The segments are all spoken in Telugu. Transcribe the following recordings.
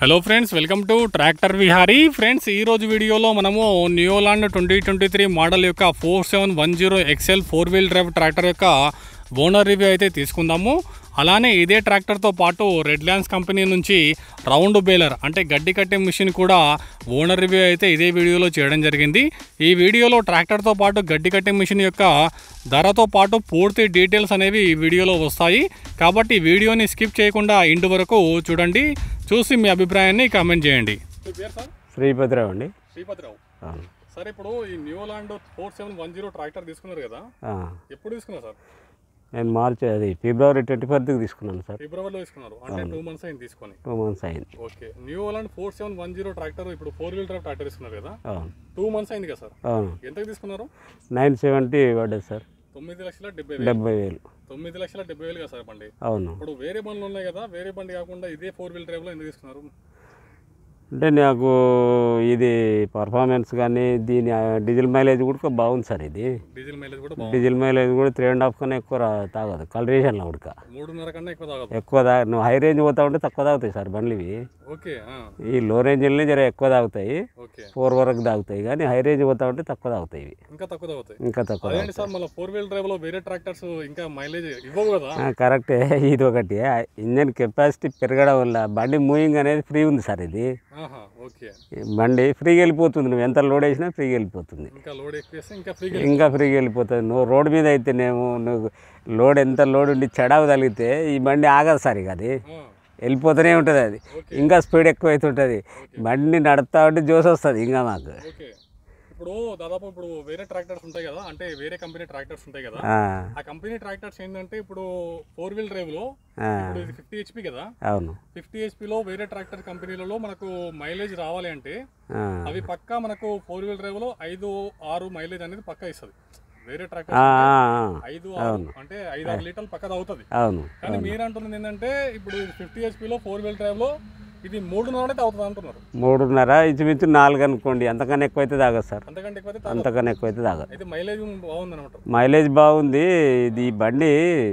Hello friends welcome to tractor Vihari friends ఈ రోజు వీడియోలో మనము New Holland twenty twenty three model యొక్క four seven one zero XL four wheel drive tractor యొక్క ఓనర్ రివ్యూ అయితే తీసుకుందాము అలానే ఇదే ట్రాక్టర్తో పాటు రెడ్ ల్యాండ్స్ కంపెనీ నుంచి రౌండ్ బేలర్ అంటే గడ్డి కట్టే మిషన్ కూడా ఓనర్ రివ్యూ అయితే ఇదే వీడియోలో చేయడం జరిగింది ఈ వీడియోలో ట్రాక్టర్తో పాటు గడ్డి కట్టే మిషన్ యొక్క ధరతో పాటు పూర్తి డీటెయిల్స్ అనేవి ఈ వీడియోలో వస్తాయి కాబట్టి వీడియోని స్కిప్ చేయకుండా ఇంటి వరకు చూడండి చూసి మీ అభిప్రాయాన్ని కామెంట్ చేయండి సార్ శ్రీపతిరావు అండి శ్రీపతిరావు అవును. సార్ ఇప్పుడు ఈ New Holland four seven one zero tractor తీసుకున్నారు కదా ఆ, ఎప్పుడు తీసుకున్నారు సార్ నేను మార్చి అది ఫిబ్రవరి ట్వంటీ ఫోర్త్కి తీసుకున్నాను సార్ ఫిబ్రవరిలో తీసుకున్నారు అంటే టూ మంత్స్ అయింది తీసుకొని టూ మంత్స్ అయింది okay New Holland four seven one zero tractor ఇప్పుడు ఫోర్ వీల్ డ్రైవ్ ట్రాక్టర్ తీసుకున్నారు కదా అవును టూ మంత్స్ అయింది కదా సార్ అవును ఎంతకు తీసుకున్నారు నైన్ సెవెంటీ పడ్డది సార్ తొమ్మిది లక్షల డెబ్బై వేలు డెబ్బై వేలు తొమ్మిది లక్షల డెబ్బై వేలు కదా సార్ బండి అవును ఇప్పుడు వేరే బండ్లు ఉన్నాయి కదా వేరే బండి కాకుండా ఇదే ఫోర్ వీల్ డ్రైవ్లో ఎందుకు తీసుకున్నారు అంటే నాకు ఇది పర్ఫార్మెన్స్ కానీ దీని ఆ, డీజిల్ మైలేజ్ కూడా బాగుంది సార్ ఇది డీజిల్ మైలేజ్ కూడా బాగుంది డీజిల్ మైలేజ్ కూడా త్రీ అండ్ హాఫ్ కన్నా ఎక్కువ రా తాగదు కలరేషన్లో ఉడక మూడున్నర కన్నా ఎక్కువ తాగదు ఎక్కువ తా నువ్వు హై రేంజ్ పోతా ఉంటే తక్కువ తాగుతాయి సార్ బండ్లు ఇవి ఓకే ఆ, ఈ లో రేంజ్లోనే జర ఎక్కువ తాగుతాయి ఓకే ఫోర్ వరకు తాగుతాయి కానీ హై రేంజ్ పోతా ఉంటే తక్కువ తాగుతాయి ఇవి ఇంకా తక్కువ తాగుతాయి ఇంకా తక్కువ అదేంటి సార్ మళ్ళీ ఫోర్ వీల్ డ్రైవ్ లో వేరే ట్రాక్టర్స్ ఇంకా మైలేజ్ ఇవ్వవు కదా ఆ, కరెక్టే ఇది ఒకటి ఇంజన్ కెపాసిటీ పెరగడం వల్ల బండి మూవింగ్ అనేది ఫ్రీ ఉంది సార్ ఇది ఆహా ఓకే ఈ బండి ఫ్రీగా వెళ్ళిపోతుంది నువ్వు ఎంత లోడ్ వేసినా ఫ్రీగా వెళ్ళిపోతుంది ఇంకా లోడ్ ఎక్కువ వేస్తే ఇంకా ఫ్రీగా ఇంకా ఫ్రీగా వెళ్ళిపోతుంది నువ్వు రోడ్ మీద అయితేనేమో నువ్వు లోడ్ ఎంత లోడ్ ఉండి చెడావు తగిలితే ఈ బండి ఆగదు సార్ ఇక అది వెళ్ళిపోతూనే ఉంటుంది అది ఇంకా స్పీడ్ ఎక్కువ అవుతుంటుంది బండి నడుపుతా ఉంటే జోస్ వస్తుంది ఇంకా మాకు ఓకే ఇప్పుడు దాదాపు ఇప్పుడు వేరే ట్రాక్టర్స్ ఉంటాయి కదా అంటే వేరే కంపెనీ ట్రాక్టర్స్ ఉంటాయి కదా ఆ, ఆ కంపెనీ ట్రాక్టర్స్ ఏంటంటే ఇప్పుడు ఫోర్ వీల్ డ్రైవ్ లో ఆ, ఇప్పుడు ఇది ఫిఫ్టీ హెచ్పి కదా అవును ఫిఫ్టీ హెచ్పిలో వేరే ట్రాక్టర్ కంపెనీలలో మనకు మైలేజ్ రావాలి అంటే ఆ, అవి పక్కా మనకు ఫోర్ వీల్ డ్రైవ్ లో ఐదు ఆరు మైలేజ్ అనేది పక్కా ఇస్తుంది వేరే ట్రాక్టర్ ఆ, ఆ, ఆ, ఐదు ఆరు అంటే ఐదు ఆరు లీటర్లు పక్క అవుతుంది అవును కానీ మీరు అంటున్నది ఏంటంటే ఇప్పుడు ఫిఫ్టీ హెచ్పిలో ఫోర్ వీల్ డ్రైవ్ లో ఇది మూడున్నర అయితే అవుతుంది అంటున్నారు మూడున్నర ఇంచుమించు నాలుగు అనుకోండి అంతకన్నా ఎక్కువ అయితే తాగదు సార్ అంతకంటే ఎక్కువ అయితే తా- అంతకన్నా ఎక్కువ అయితే తాగదు అయితే మైలేజ్ బాగుంది అనమాట మైలేజ్ బాగుంది ఇది ఈ బండి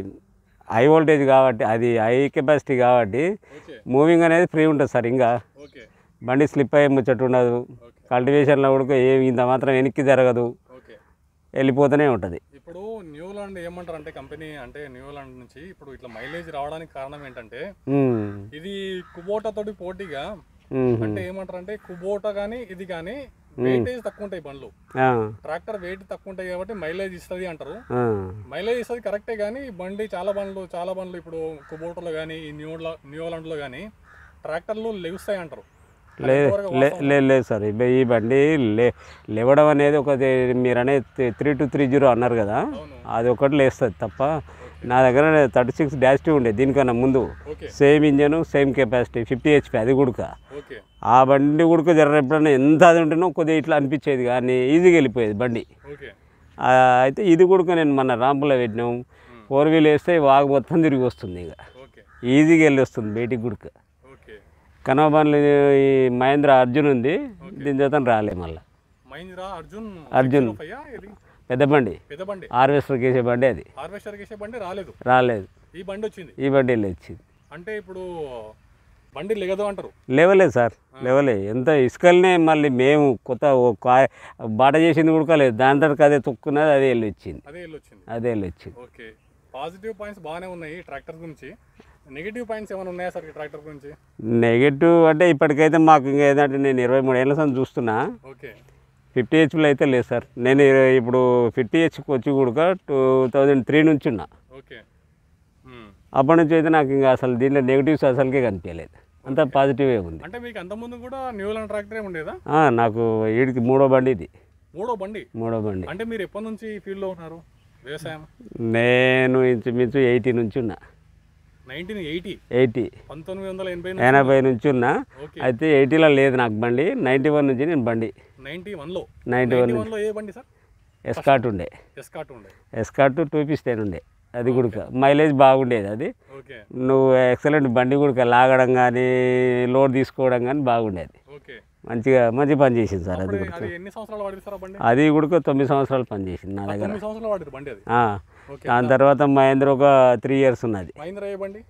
హై వోల్టేజ్ కాబట్టి అది హై కెపాసిటీ కాబట్టి ఓకే మూవింగ్ అనేది ఫ్రీ ఉంటుంది సార్ ఇంకా ఓకే బండి స్లిప్ అయ్యే ముచ్చట ఉండదు ఓకే కల్టివేషన్లో కూడా ఏమి ఇంత మాత్రం వెనక్కి జరగదు ఓకే వెళ్ళిపోతూనే ఉంటుంది ఇప్పుడు న్యూలాండ్ ఏమంటారు అంటే కంపెనీ అంటే న్యూలాండ్ నుంచి ఇప్పుడు ఇట్లా మైలేజ్ రావడానికి కారణం ఏంటంటే ఉమ్, ఇది కుబోటా తోటి పోటీగా ఉమ్, అంటే ఏమంటారు అంటే కుబోటా కానీ ఇది కానీ వెయిటేజ్ తక్కువ ఉంటాయి బండ్లు ఆ, ట్రాక్టర్ వెయిట్ తక్కువ ఉంటాయి కాబట్టి మైలేజ్ ఇస్తుంది అంటారు ఆ, మైలేజ్ ఇస్తుంది కరెక్టే కానీ బండి చాలా బండ్లు చాలా బండ్లు ఇప్పుడు కుబోటోలో కానీ ఈ న్యూలా న్యూలాండ్లో కానీ ట్రాక్టర్లు లెగుస్తాయి అంటారు అది లేదు ఎంతవరకు లే- వాస్తవం? లేదు లేదు సార్ ఇబ్బ- ఈ బండి లే లేవడం అనేది ఒక మీరు అనేది త్రీ టు త్రీ జీరో అన్నారు కదా అవును అది ఒకటి లేస్తుంది తప్ప నా దగ్గర థర్టీ సిక్స్ డాష్ టూ ఉండే దీనికన్నా ముందు okay same engine same capacity fifty HP అది కూడా ఓకే ఆ బండి కూడా జర ఎప్పుడన్నా ఎంత అది ఉంటేనో కొద్దిగా ఇట్లా అనిపించేది కానీ ఈజీగా వెళ్ళిపోయేది బండి ఓకే ఆ, అయితే ఇది కూడా నేను మన రాంపులో పెట్టినాం ఫోర్ వీల్ వేస్తే వాగు మొత్తం తిరిగి వస్తుంది ఇక ఓకే ఈజీగా వెళ్ళి వస్తుంది బయటికి గుడక ఓకే కనవబండ్లు ఈ మహేంద్ర అర్జున్ ఉంది దీని చేత రాలే మళ్ళీ మహీంద్రా అర్జున్ అర్జున్. 605 ఇది పెద్ద బండి పెద్ద బండి హార్వెస్టర్కి వేసే బండి అది హార్వెస్టర్ వేసే బండి రాలేదు రాలేదు ఈ బండి వచ్చింది ఈ బండి వెళ్ళి వచ్చింది అంటే ఇప్పుడు బండి లెగదు అంటారు లేవలే సార్ లేవలే ఎంత ఇసుకలనే మళ్ళీ మేము కొత్త ఓ కా- బాట చేసింది కూడా లేదు దాని తర్వాత అదే తొక్కున్నది అదే వెళ్ళి వచ్చింది అదే వెళ్ళి వచ్చింది అదే వెళ్ళి వచ్చింది ఓకే పాజిటివ్ పాయింట్స్ బాగానే ఉన్నాయి ట్రాక్టర్ గురించి నెగిటివ్ పాయింట్స్ ఏమైనా ఉన్నాయా సార్ ఈ ట్రాక్టర్ గురించి నెగిటివ్ అంటే ఇప్పటికైతే మాకు ఇంకా ఏదంటే నేను ఇరవై మూడు ఏళ్ళ సంది చూస్తున్నా ఓకే ఫిఫ్టీ హెచ్పిలో అయితే లేదు సార్ నేను ఇర- ఇప్పుడు ఫిఫ్టీ హెచ్కి వచ్చి కూడా టూ థౌజండ్ త్రీ నుంచి ఉన్నా ఓకే మ్మ్. అప్పటి నుంచి అయితే నాకు ఇంకా అసలు దీంట్లో నెగిటివ్స్ అసలుకే కనిపించలేదు అంతా పాజిటివే ఉంది అంటే మీకు అంతకుముందు కూడా న్యూలాండ్ ట్రాక్టరే ఉండేదా ఆ, నాకు వీడికి మూడో బండి ఇది మూడో బండి మూడో బండి అంటే మీరు ఎప్పటి నుంచి ఈ ఫీల్డ్లో ఉన్నారు వ్యవసాయం నేను ఇంచుమించు ఎయిటీ నుంచి ఉన్నా నైన్టీన్ ఎయిటీ ఎయిటీ పంతొమ్మిది వందల ఎనభై ఎనభై నుంచి ఉన్నా ఓకే అయితే ఎయిటీలో లేదు నాకు బండి నైంటీ వన్ నుంచి నేను బండి నైన్టీ వన్లో నైంటీ వన్ నైన్టీ వన్లో ఏ బండి సార్ ఎస్కాట్ ఉండే ఎస్కాట్ ఉండే ఎస్కాట్ టూ పీస్ టెన్ ఉండే అది కూడా మైలేజ్ బాగుండేది అది ఓకే నువ్వు ఎక్సలెంట్ బండి కూడా లాగడం కానీ లోడ్ తీసుకోవడం కానీ బాగుండేది ఓకే మంచిగా మంచి పని చేసింది సార్ అది అప్పుడు కూడా అది ఎన్ని సంవత్సరాలు వాడింది సార్ ఆ బండి అది కూడా తొమ్మిది సంవత్సరాలు పని చేసింది నా దగ్గర తొమ్మిది సంవత్సరాలు వాడింది బండి అది ఆ. ఓకే దాని తర్వాత మహేంద్ర ఒక త్రీ ఇయర్స్ ఉన్నది మహీంద్రా ఏ బండి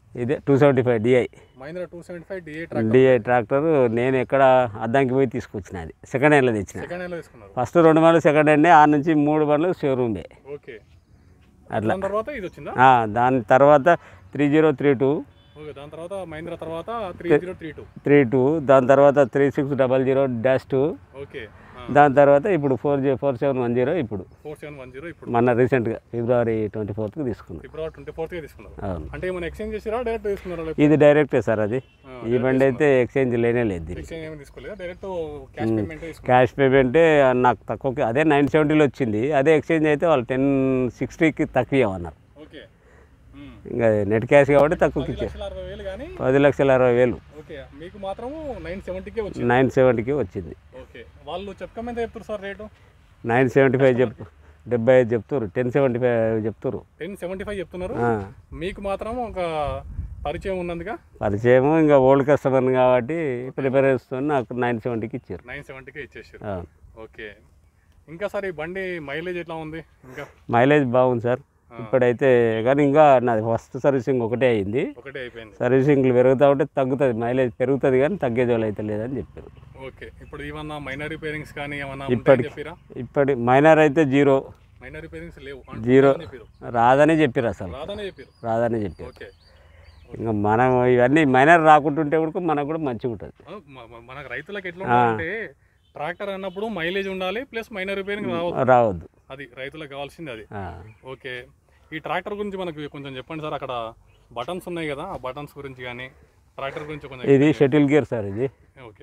ఇదే two seventy five DI Mahindra two seventy five DA tractor DI tractor నేను ఎక్కడ అద్దానికి పోయి తీసుకొచ్చిన అది సెకండ్ హ్యాండ్లో తెచ్చిన సెకండ్ హ్యాండ్లో తీసుకున్నారు ఫస్ట్ రెండు బండ్లు సెకండ్ హ్యాండే ఆ నుంచి మూడు బండ్లు షోరూమ్దే ఓకే అట్లా దాని తర్వాత ఇది వచ్చిందా ఆ, దాని తర్వాత three zero three two okay దాని తర్వాత మహీంద్రా తర్వాత three zero three two three two దాని తర్వాత three six double zero dash two okay దాని తర్వాత ఇప్పుడు four G four seven one zero ఇప్పుడు ఫోర్ సెవెన్ వన్ జీరో ఇప్పుడు మొన్న రీసెంట్గా ఫిబ్రవరి ట్వంటీ ఫోర్త్కి తీసుకున్నాం ఫిబ్రవరి ట్వంటీ ఫోర్త్గా తీసుకున్నారు అవును అంటే ఏమైనా ఎక్స్చేంజ్ చేసిరా డైరెక్ట్ తీసుకున్నారా లేకపోతే ఇది డైరెక్టే సార్ అది ఆ, ఈ బండి అయితే ఎక్స్చేంజ్ లేనే లేదు దీనికి ఎక్స్చేంజ్ ఏమైనా తీసుకోలేదా డైరెక్ట్ క్యాష్ పేమెంట్ తీసుకున్నారు క్యాష్ పేమెంటే నాకు తక్కువ అదే నైన్ సెవెంటీలో వచ్చింది అదే ఎక్స్చేంజ్ అయితే వాళ్ళు టెన్ సిక్స్టీకి తక్కువ ఇవ్వమన్నారు ఓకే ఉమ్. ఇంకా నెట్ క్యాష్ కాబట్టి తక్కువకి పది ఇచ్చారు లక్షల అరవై వేలు కానీ పది లక్షల అరవై వేలు ఓకే మీకు మాత్రం నైన్ సెవెంటీకే వచ్చింది నైన్ సెవెంటీకి వచ్చింది ఓకే వాళ్ళు చెప్పకం ఎంత చెప్తారు sir rate nine seventy five చెప్ డెబ్బై ఐదు చెప్తారు టెన్ సెవెంటీ ఫైవ్ చెప్తారు టెన్ సెవెంటీ ఫైవ్ చెప్తున్నారు ఆ, మీకు మాత్రం ఒక పరిచయం ఉన్నందుగా పరిచయం ఇంకా ఓల్డ్ కస్టమర్ కాబట్టి ప్రిపేర్ చేస్తున్న నాకు నైన్ సెవెంటీకి ఇచ్చారు నైన్ సెవెంటీకే ఇచ్చేసారు ఆ, ఓకే ఇంకా సార్ ఈ బండి మైలేజ్ ఎట్లా ఉంది ఇంకా మైలేజ్ బాగుంది సార్ ఇప్పుడైతే కానీ ఇంకా నాది ఫస్ట్ సర్వీసింగ్ ఒకటే అయింది ఒకటే అయిపోయింది సర్వీసింగ్లు పెరుగుతూ ఉంటే తగ్గుతుంది మైలేజ్ పెరుగుతుంది కానీ తగ్గే జోలు అయితే లేదని చెప్పారు ఓకే ఇప్పుడు ఏమన్నా మైనర్ రిపేరింగ్స్ కానీ ఏమన్నా ఇప్పటికి- చెప్పిరా ఇప్పటి మైనర్ అయితే జీరో మైనర్ రిపేరింగ్స్ లేవు జీరో చెప్పారు రాదని చెప్పారు అసలు రాదనే చెప్పారు రాదని చెప్పారు ఓకే ఇంకా మనం ఇవన్నీ మైనర్ రాకుంటుంటే కూడా మనకు కూడా మంచిగా ఉంటుంది ఆ, మ- మ- మనకు రైతులకు ఎట్లా ఉండాలంటే ట్రాక్టర్ అన్నప్పుడు మైలేజ్ ఉండాలి ప్లస్ మైనర్ రిపేరింగ్ రావద్దు రావద్దు అది రైతులకు కావాల్సింది అది ఆ. ఓకే ఈ ట్రాక్టర్ గురించి మనకు కొంచెం చెప్పండి సార్ అక్కడ బటన్స్ ఉన్నాయి కదా ఆ బటన్స్ గురించి కానీ ట్రాక్టర్ గురించి కొంచెం ఇది షటిల్ గేర్ సార్ ఇది ఓకే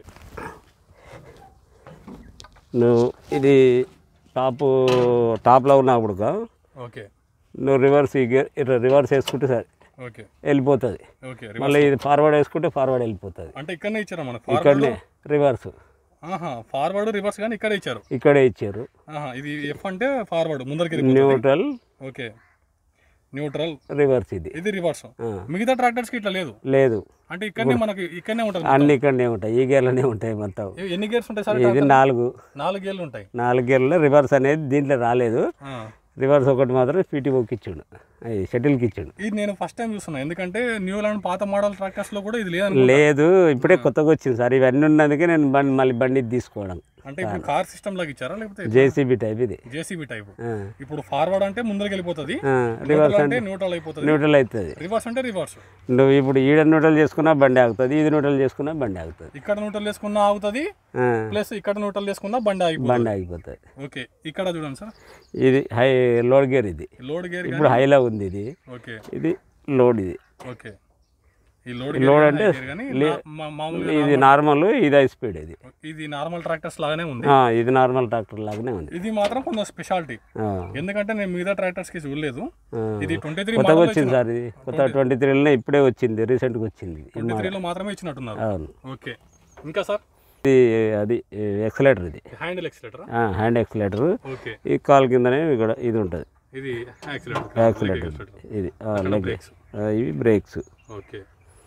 నువ్వు ఇది టాప్ టాప్లో ఉన్నప్పుడు ఓకే నువ్వు రివర్స్ ఈ గేర్ ఇట్లా రివర్స్ వేసుకుంటే సరే ఓకే వెళ్ళిపోతుంది ఓకే మళ్ళీ ఇది ఫార్వర్డ్ వేసుకుంటే ఫార్వర్డ్ వెళ్ళిపోతుంది అంటే ఇక్కడనే ఇచ్చారా మనకు ఇక్కడనే రివర్స్ ఆహా ఫార్వర్డ్ రివర్స్ కానీ ఇక్కడే ఇచ్చారు ఇక్కడే ఇచ్చారు ఆహా ఇది ఎఫ్ అంటే ఫార్వర్డ్ ముందరికి వెళ్ళిపోతుంది. న్యూట్రల్ ఓకే న్యూట్రల్ రివర్స్ ఇది ఇది రివర్స్ ఆ. మిగతా ట్రాక్టర్స్కి ఇట్లా లేదు లేదు అంటే ఇక్కడనే మనకి ఇక్కడనే ఉంటుంది అన్ని ఇక్కడనే ఉంటాయి ఈ గేర్లోనే ఉంటాయి మొత్తం ఎ- ఎన్ని గేర్స్ ఉంటాయి సార్ ఇది నాలుగు నాలుగు గేర్లు ఉంటాయి నాలుగు గేర్లో రివర్స్ అనేది దీంట్లో రాలేదు ఆ. రివర్స్ ఒకటి మాత్రం పీటీ బుక్ ఇచ్చిండు అది షటిల్కి ఇచ్చిండు ఇది నేను ఫస్ట్ టైం చూస్తున్నా ఎందుకంటే న్యూలాండ్ పాత మోడల్ ట్రాక్టర్స్ లో కూడా ఇది లేదనుకో లేదు ఇప్పుడే కొత్తగా వచ్చింది సార్ ఇవన్నీ ఉన్నందుకే నేను బండి మళ్ళీ బండి తీసుకోవడం అంటే ఇప్పుడు కార్ సిస్టమ్ లాగా ఇచ్చారా లేకపోతే జేసీబీ టైప్ ఇది జేసీబీ టైప్ ఆ. ఇప్పుడు ఫార్వర్డ్ అంటే ముందరికి వెళ్ళిపోతుంది ఆ, రివర్స్ న్యూట్రల్ అంటే అంటే న్యూట్రల్ అయిపోతుంది న్యూట్రల్ అవుతుంది రివర్స్ అంటే రివర్స్ నువ్వు ఇప్పుడు ఈడ న్యూట్రల్ చేసుకున్నా బండి ఆగుతుంది ఇది న్యూట్రల్ చేసుకున్నా బండి ఆగుతుంది ఇక్కడ న్యూట్రల్ వేసుకున్నా ఆగుతుంది ఆ, ప్లస్ ఇక్కడ న్యూట్రల్ వేసుకున్నా బండి ఆగిపోతుంది బండి ఆగిపోతుంది ఓకే ఇక్కడ చూడండి సార్ ఇది హై లోడ్ గేర్ ఇది లోడ్ గేర్ ఇప్పుడు హైలో ఉంది ఇది ఓకే ఇది లోడ్ ఇది ఓకే ఈ లోడ్ లోడ్ గేర్ అంటే కానీ నా- మా- మామూలుగా ఇది నార్మల్ ఇది హై స్పీడ్ ఇది ఇది నార్మల్ ట్రాక్టర్స్ లాగానే ఉంది ఆ, ఇది నార్మల్ ట్రాక్టర్ లాగానే ఉంది ఇది మాత్రం కొంచెం స్పెషాలిటీ ఆ, ఎందుకంటే నేను మిగతా ట్రాక్టర్స్ కి చూడలేదు ఆ. ఇది ట్వంటీ త్రీ కొత్తగా వచ్చింది సార్ ఇది కొత్త ట్వంటీ త్రీలోనే ఇప్పుడే వచ్చింది రీసెంట్గా వచ్చింది ఈ ట్వంటీ మోడల్. త్రీలో మాత్రమే ఇచ్చినట్టున్నారు అవును ఓకే ఇంకా సార్ ఇది అది ఎక్సలేటర్ ఇది హ్యాండిల్ ఎక్సిలేటర్ ఆ, హ్యాండ్ ఎక్సలేటర్ ఓకే ఈ కాల్ కిందనే ఇక్కడ ఇది ఉంటుంది ఇది యాక్సిలేటర్ యాక్సిలేటర్ ఇది ఆ, లెగ్ బ్రేక్స్ ఆ, ఇవి బ్రేక్స్ ఓకే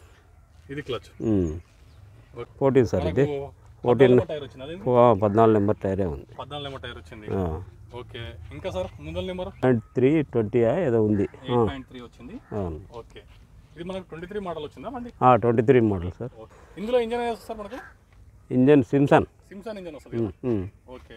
ఇది క్లచ్ ఫోర్టీన్ సార్ ఇది ఫోర్టీన్ టైర్ వచ్చింది అది ఆ, పద్నాలుగు నెంబర్ టైరే ఉంది పద్నాలుగు నెంబర్ టైర్ వచ్చింది ఓకే ఇంకా సార్ ముందల నెంబర్ త్రీ ట్వంటీ ఏదో ఉంది ఎయిట్ పాయింట్ త్రీ వచ్చింది అవును ఓకే ఇది మనకు ట్వంటీ త్రీ మోడల్ వచ్చిందా మంది twenty three model sir okay ఇందులో ఇంజన్ ఏది వస్తుంది సార్ మనకు ఇంజన్ సిమ్సన్ సిమ్సన్ ఇంజన్ వస్తుంది కదా? ఉమ్. ఓకే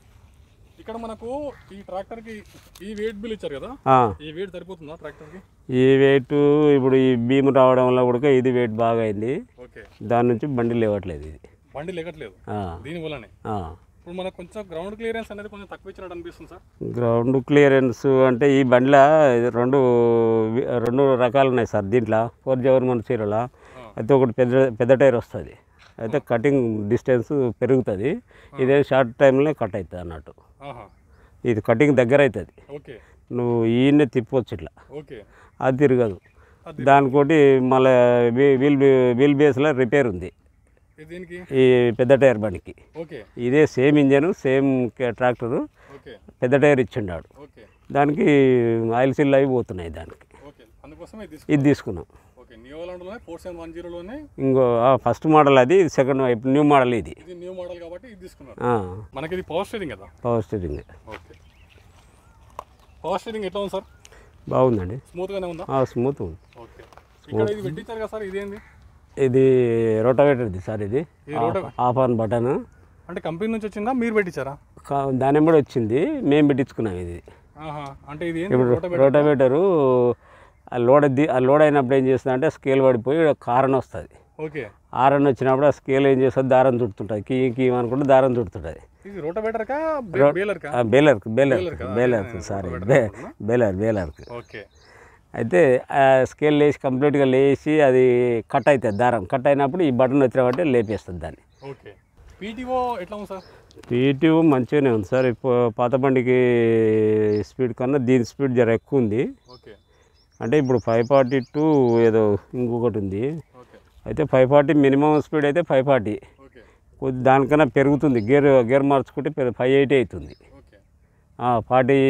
ఇక్కడ మనకు ఈ ట్రాక్టర్కి ఈ వెయిట్ బిల్ ఇచ్చారు కదా ఆ, ఈ వెయిట్ సరిపోతుందా ట్రాక్టర్కి ఈ వెయిట్ ఇప్పుడు ఈ బీమ్ రావడం వల్ల కూడా ఇది వెయిట్ బాగా అయింది ఓకే దాని నుంచి బండి లేవట్లేదు ఇది బండి లెగట్లేదు ఆ, దీని వల్లనే ఆ. ఇప్పుడు మనకు కొంచెం గ్రౌండ్ క్లియరెన్స్ అనేది కొంచెం తక్కువ ఇచ్చినట్టు అనిపిస్తుంది సార్ గ్రౌండ్ క్లియరెన్స్ అంటే ఈ బండిలో ఇది రెండు వి- రెండు రకాలు ఉన్నాయి సార్ దీంట్లో ఫోర్ జవర్మన్ సీరోలా అయితే ఒకటి పెద్ద పెద్ద టైర్ వస్తుంది అయితే కటింగ్ డిస్టెన్స్ పెరుగుతుంది ఇదే షార్ట్ టైంలో కట్ అవుతుంది అన్నట్టు ఆహా ఇది కటింగ్ దగ్గర అవుతుంది ఓకే నువ్వు ఈయన్నే తిప్పవచ్చు ఇట్లా ఓకే అది తిరగదు అది దానికోటి మళ్ళీ వీల్ వీల్ బేస్లో రిపేర్ ఉంది ఇది దీనికి ఈ పెద్ద టైర్ బండికి ఓకే ఇదే same engine same tractor okay పెద్ద టైర్ ఇచ్చిండాడు ఓకే దానికి ఆయిల్ సిల్ అవి పోతున్నాయి దానికి ఓకే అందుకోసమే ఇది ఇది తీసుకున్నాం ఓకే న్యూలాండ్లోనే ఫోర్ సెవెన్ వన్ జీరోలోనే ఇంకో ఫస్ట్ మోడల్ అది సెకండ్ వైపు న్యూ మోడల్ ఇది ఇది న్యూ మోడల్ కాబట్టి ఇది తీసుకున్నారు ఆ, మనకి ఇది పవర్ స్టీరింగ్ కదా power steering okay power steering ఎట్లా ఉంది సార్ బాగుందండి స్మూత్గానే ఉందా ఆ, స్మూత్ ఉంది ఓకే ఇక్కడ ఇది పెట్టించారు కదా సార్ ఇదేంది ఇది రోటవేటర్ది సార్ ఇది ఇది రోటవే- ఆఫ్ ఆన్ బటన్ అంటే కంపెనీ నుంచి వచ్చిందా మీరు పెట్టించారా దాని కూడా వచ్చింది మేము పెట్టించుకున్నాం ఇది ఆహా అంటే ఇది ఏంది ఇప్పుడు రోటోవేటర్ రోటవేటరు ఆ లోడ్ ది ఆ లోడ్ అయినప్పుడు ఏం చేస్తుంది అంటే స్కేల్ పడిపోయి కారణ వస్తుంది ఓకే ఆరన్ వచ్చినప్పుడు ఆ స్కేల్ ఏం చేస్తుంది దారం చుడుతుంటుంది కీ కీ అనుకుంటే దారం చుడుతుంటుంది ఇది రోటోవేటర్ కా బేలర్ కా ఆ బేలర్కి బేలర్ బేలర్ కదా? బేలర్కి సారీ బే బేలర్ బేలర్కి ఓకే అయితే ఆ స్కేల్ లేచి కంప్లీట్గా లేచి అది కట్ అవుతుంది దారం కట్ అయినప్పుడు ఈ బటన్ వచ్చినట్టే లేపేస్తుంది దాన్ని ఓకే పీటీఓ ఎట్లా ఉంది సార్ పీటీఓ మంచిగానే ఉంది సార్ ఇప్పుడు పాత బండికి స్పీడ్ కన్నా దీని స్పీడ్ జర ఎక్కువ ఉంది ఓకే అంటే ఇప్పుడు ఫైవ్ ఫార్టీ టూ ఏదో ఇంకొకటి ఉంది ఓకే అయితే ఫైవ్ ఫార్టీ మినిమం స్పీడ్ అయితే ఫైవ్ ఫార్టీ ఓకే కొద్ది దానికన్నా పెరుగుతుంది గేర్ గేర్ మార్చుకుంటే ఫైవ్ ఎయిటీ అవుతుంది ఓకే ఫార్టీ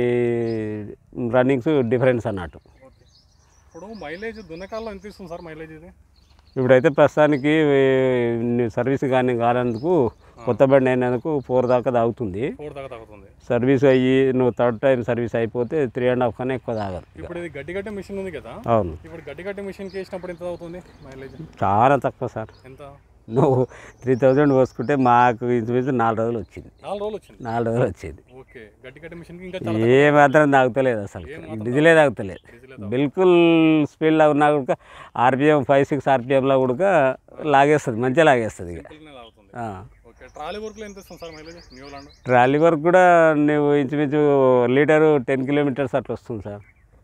రన్నింగ్స్ డిఫరెన్స్ అన్నట్టు ఓకే ఇప్పుడు మైలేజ్ దున్నకాల్లో ఎంత ఇస్తుంది సార్ మైలేజ్ ఇది ఇప్పుడైతే ప్రస్తుతానికి ఏ, సర్వీస్ కానీ కానందుకు కొత్త బండి అయినందుకు ఫోర్ దాకా తాగుతుంది ఫోర్ దాకా తగ్గుతుంది సర్వీస్ అయ్యి నువ్వు థర్డ్ టైం సర్వీస్ అయిపోతే త్రీ అండ్ హాఫ్ కన్నా ఎక్కువ తాగదు ఇప్పుడు ఇది గడ్డి కట్టే మిషన్ ఉంది కదా అవును ఇప్పుడు గడ్డి కట్టే మిషన్కి వేసినప్పుడు ఎంత అవుతుంది మైలేజ్ చాలా తక్కువ సార్ ఎంత నువ్వు త్రీ థౌజండ్ పోసుకుంటే మాకు ఇంచుమించు నాలుగు రోజులు వచ్చింది నాలుగు రోజులు వచ్చింది నాలుగు రోజులు వచ్చేది ఓకే గడ్డి కట్టే మిషన్కి ఇంకా చాలా ఏ మాత్రం తాగుతలేదు అసలు డీజిలే తాగుతలేదు బిల్కుల్ స్పీడ్లో ఉన్నా కూడా ఆర్పిఎం ఫైవ్ సిక్స్ ఆర్పిఎంలో కూడా లాగేస్తుంది మంచిగా లాగేస్తుంది ఇక సింపుల్గానే తాగుతుంది ఆ. ఓకే ట్రాలీ వర్క్లో ఎంత ఇస్తుంది సార్ మైలేజ్ న్యూలాండ్ ట్రాలీ వరకు కూడా నువ్వు ఇంచుమించు లీటరు టెన్ కిలోమీటర్స్ అట్లా వస్తుంది సార్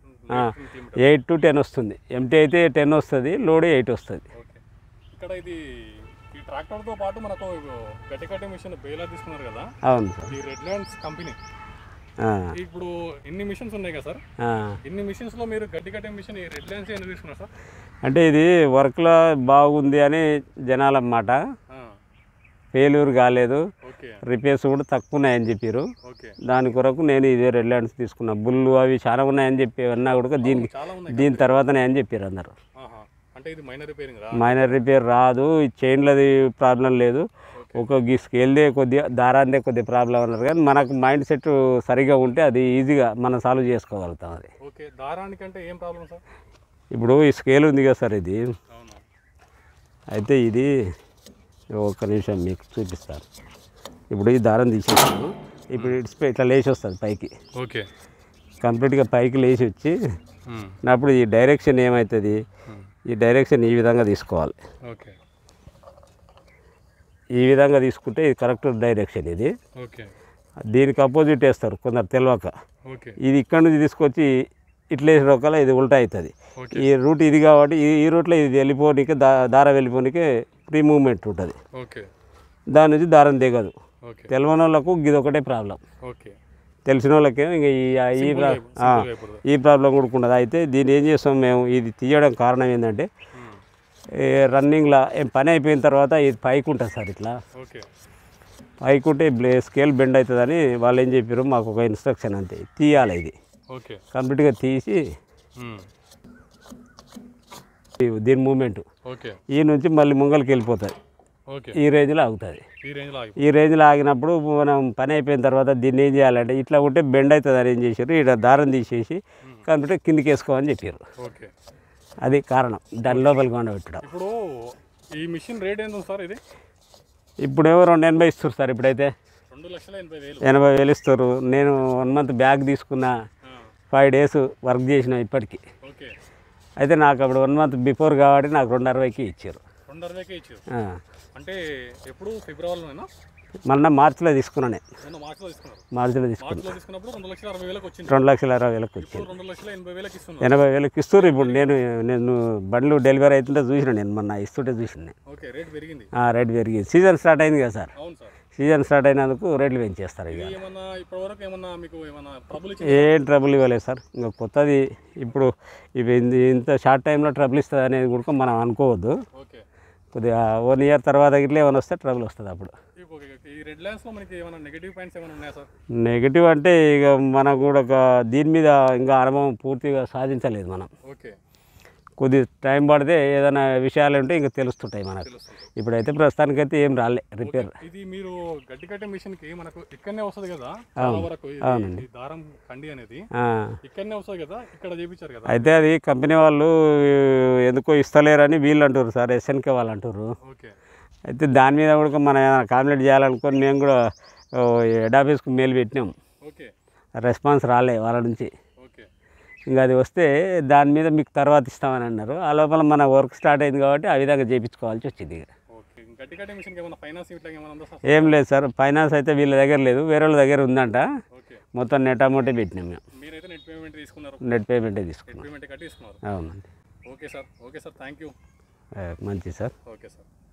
ఎయిట్ టు టెన్ వస్తుంది ఎంటీ అయితే టెన్ వస్తుంది లోడ్ ఎయిట్ వస్తుంది ఓకే ఇక్కడ ఇది ఈ ట్రాక్టర్తో పాటు మనకు గడ్డి కట్టే మిషన్ బేలా తీసుకున్నారు కదా అవును సార్ ఈ రెడ్ ల్యాండ్స్ కంపెనీ ఆ, ఇప్పుడు ఇన్ని మిషన్స్ ఉన్నాయి కదా సార్ ఆ. ఇన్ని మిషన్స్లో మీరు గడ్డి కట్టే మిషన్ ఈ రెడ్ ల్యాండ్స్ ఎందుకు తీసుకున్నారు సార్ అంటే ఇది వర్క్లో బాగుంది అని జనాల మాట ఆ, ఫెయిల్యూర్ కాలేదు ఓకే రిపేర్స్ కూడా తక్కువ ఉన్నాయని చెప్పారు ఓకే దాని కొరకు నేను ఇదే రెడ్ ల్యాండ్స్ తీసుకున్నా బుల్లు అవి చాలా ఉన్నాయని చెప్పి అన్నా కూడా దీనికి చాలా ఉన్నాయి దీని తర్వాతనే అని చెప్పారు అందరు ఆహా. అంటే ఇది మైనర్ రిపేరింగ్ రా మైనర్ రిపేర్ రాదు ఈ చైన్లది ప్రాబ్లం లేదు ఒక గీ స్కేల్దే కొద్దిగా దారాందే కొద్దిగా ప్రాబ్లం అన్నారు కానీ మనకు మైండ్ సెట్ సరిగా ఉంటే అది ఈజీగా మనం సాల్వ్ చేసుకోగలుగుతాం అది ఓకే దారానికంటే ఏం ప్రాబ్లం సార్ ఇప్పుడు ఈ స్కేల్ ఉంది కదా సార్ ఇది అవును అయితే ఇది ఒక్క నిమిషం మీకు చూపిస్తాను ఇప్పుడు ఈ దారం తీసేసాను ఇప్పుడు ఇట్స్ ఇట్లా లేచి వస్తుంది పైకి ఓకే కంప్లీట్గా పైకి లేచి వచ్చి అప్పుడు ఈ డైరెక్షన్ ఏమవుతుంది ఈ డైరెక్షన్ ఈ విధంగా తీసుకోవాలి ఓకే ఈ విధంగా తీసుకుంటే ఇది కరెక్ట్ డైరెక్షన్ ఇది ఓకే దీనికి అపోజిట్ వేస్తారు కొందరు తెలియక ఓకే ఇది ఇక్కడ నుంచి తీసుకొచ్చి ఇట్లా వేసిన ఒకవేళ ఇది ఉల్టా అవుతుంది ఓకే ఈ రూట్ ఇది కాబట్టి ఈ ఈ రూట్లో ఇది వెళ్ళిపోనికి దా దార వెళ్ళిపోనికి ఫ్రీ మూవ్మెంట్ ఉంటుంది ఓకే దాని నుంచి దారం దిగదు ఓకే తెలియని వాళ్ళకు ఇది ఒకటే ప్రాబ్లం ఓకే తెలిసిన వాళ్ళకేమో ఇంకా ఈ ఈ ప్రా- ఆ, సింపుల్గా అయిపోతుంది ఈ ప్రాబ్లం కూడా ఉండదు అయితే దీన్ని ఏం చేస్తాం మేము ఇది తీయడం కారణం ఏంటంటే ఈ రన్నింగ్లో ఏం పని అయిపోయిన తర్వాత ఇది పైకి ఉంటుంది సార్ ఇట్లా ఓకే పైకి ఉంటే బ్లే స్కేల్ బెండ్ అవుతుందని వాళ్ళు ఏం చెప్పారు మాకు ఒక ఇన్స్ట్రక్షన్ అంతే తీయాలి ఇది ఓకే కంప్లీట్గా తీసి ఈ- దీని మూమెంట్ ఓకే ఈ నుంచి మళ్ళీ ముంగలికి వెళ్ళిపోతుంది ఓకే ఈ రేంజ్లో ఆగుతుంది ఈ రేంజ్లో ఆగి ఈ రేంజ్లో ఆగినప్పుడు మనం పని అయిపోయిన తర్వాత దీన్ని ఏం చేయాలంటే ఇట్లా ఉంటే బెండ్ అవుతుంది అని ఏం చేశారు ఇక్కడ దారం తీసేసి కంప్లీట్ కిందికి వేసుకోమని చెప్పారు ఓకే అది కారణం దాని లోపలికి ఉండబెట్టడం ఇప్పుడు ఈ మిషన్ రేట్ ఎంత ఉంది సార్ ఇది ఇప్పుడేమో రెండు ఎనభై ఇస్తారు సార్ ఇప్పుడైతే రెండు లక్షల ఎనభై వేలు ఎనభై వేలు ఇస్తారు నేను వన్ మంత్ బ్యాగ్ తీసుకున్న ఆ, ఫైవ్ డేస్ వర్క్ చేసిన ఇప్పటికి ఓకే అయితే నాకు అప్పుడు వన్ మంత్ బిఫోర్ కాబట్టి నాకు రెండు అరవైకి ఇచ్చారు రెండు అరవైకే ఇచ్చారు ఆ. అంటే ఎప్పుడు ఫిబ్రవరిలోనేనా మొన్న మార్చిలో తీసుకున్నా నేను మొన్న మార్చిలో తీసుకున్నారు మార్చిలో తీసుకున్నా మార్చిలో తీసుకున్నప్పుడు రెండు లక్షల అరవై వేలకు వచ్చింది రెండు లక్షల అరవై వేలకు వచ్చింది ఇప్పుడు రెండు లక్షల ఎనభై వేలకు ఇస్తున్నారు ఎనభై వేలకు ఇస్తారు ఇప్పుడు నేను నేను బండ్లు డెలివరీ అవుతుంటే చూసిన నేను మొన్న ఇస్తుంటే చూసిన నేను ఓకే రేట్ పెరిగింది ఆ, రేట్ పెరిగింది సీజన్ స్టార్ట్ అయింది కదా సార్ అవును సార్ సీజన్ స్టార్ట్ అయినందుకు రేట్లు పెంచేస్తారు ఇక ఇది ఏమన్నా ఇప్పటి వరకు ఏమన్నా మీకు ఏమన్నా ట్రబుల్ ఇచ్చింది ఏం ట్రబుల్ ఇవ్వలేదు సార్ ఇంకా కొత్తది ఇప్పుడు ఇవి ఇంత- ఇంత షార్ట్ టైంలో ట్రబుల్ ఇస్తుంది అనేది కూడా మనం అనుకోవద్దు ఓకే కొద్దిగా వన్ ఇయర్ తర్వాత ఇట్లా ఏమైనా వస్తే ట్రబుల్ వస్తుంది అప్పుడు ఇప్పుడు ఓకే, ఓకే. ఈ రెడ్ ల్యాండ్స్లో మనకి ఏమైనా నెగిటివ్ పాయింట్స్ ఏమైనా ఉన్నాయా సార్ నెగిటివ్ అంటే ఇక మనకు కూడా ఒక దీని మీద ఇంకా అనుభవం పూర్తిగా సాధించలేదు మనం ఓకే కొద్ది టైం పడితే ఏదైనా విషయాలు ఉంటే ఇంకా తెలుస్తుంటాయి మనకు తెలుస్తుంది ఇప్పుడైతే ప్రస్తుతానికైతే ఏం రాలే రిపేర్ ఇది మీరు గడ్డి కట్టే మిషన్ కి మనకు ఇక్కడనే వస్తుంది కదా చాలా వరకు ఇది- అవునండి. ఈ దారం కండి అనేది ఆ. ఇక్కడనే వస్తుంది కదా ఇక్కడ చేపించారు కదా అయితే అది కంపెనీ వాళ్ళు ఎందుకో ఇస్తలేరని వీళ్ళు అంటారు సార్ ఎస్ఎన్కే వాళ్ళు అంటారు ఓకే అయితే దాని మీద కూడా మనం ఏదైనా కాంప్లైంట్ చేయాలనుకొని మేము కూడా ఓ, హెడ్ ఆఫీస్కి మెయిల్ పెట్టినాం ఓకే రెస్పాన్స్ రాలే వాళ్ళ నుంచి ఓకే ఇంకా అది వస్తే దాని మీద మీకు తర్వాత ఇస్తామని అన్నారు ఆ లోపల మన వర్క్ స్టార్ట్ అయింది కాబట్టి ఆ విధంగా చేయించుకోవాల్సి వచ్చింది ఇక. ఓకే గడ్డి కట్టే మిషన్ ఏమైనా ఫైనాన్స్ ఇట్లా ఏమైనా ఉందా సార్ ఏం లేదు సార్ ఫైనాన్స్ అయితే వీళ్ళ దగ్గర లేదు వేరే వాళ్ళ దగ్గర ఉందంట ఓకే మొత్తం నెట్ అమౌంటే పెట్టినాం మేము మీరైతే నెట్ పేమెంట్ తీసుకున్నారు నెట్ పేమెంటే నెట్ తీసుకున్నాం పేమెంట్ కట్టి తీసుకున్నారు అవునండి okay sir okay sir thank you ఆ, మంచిది సార్ ఓకే సార్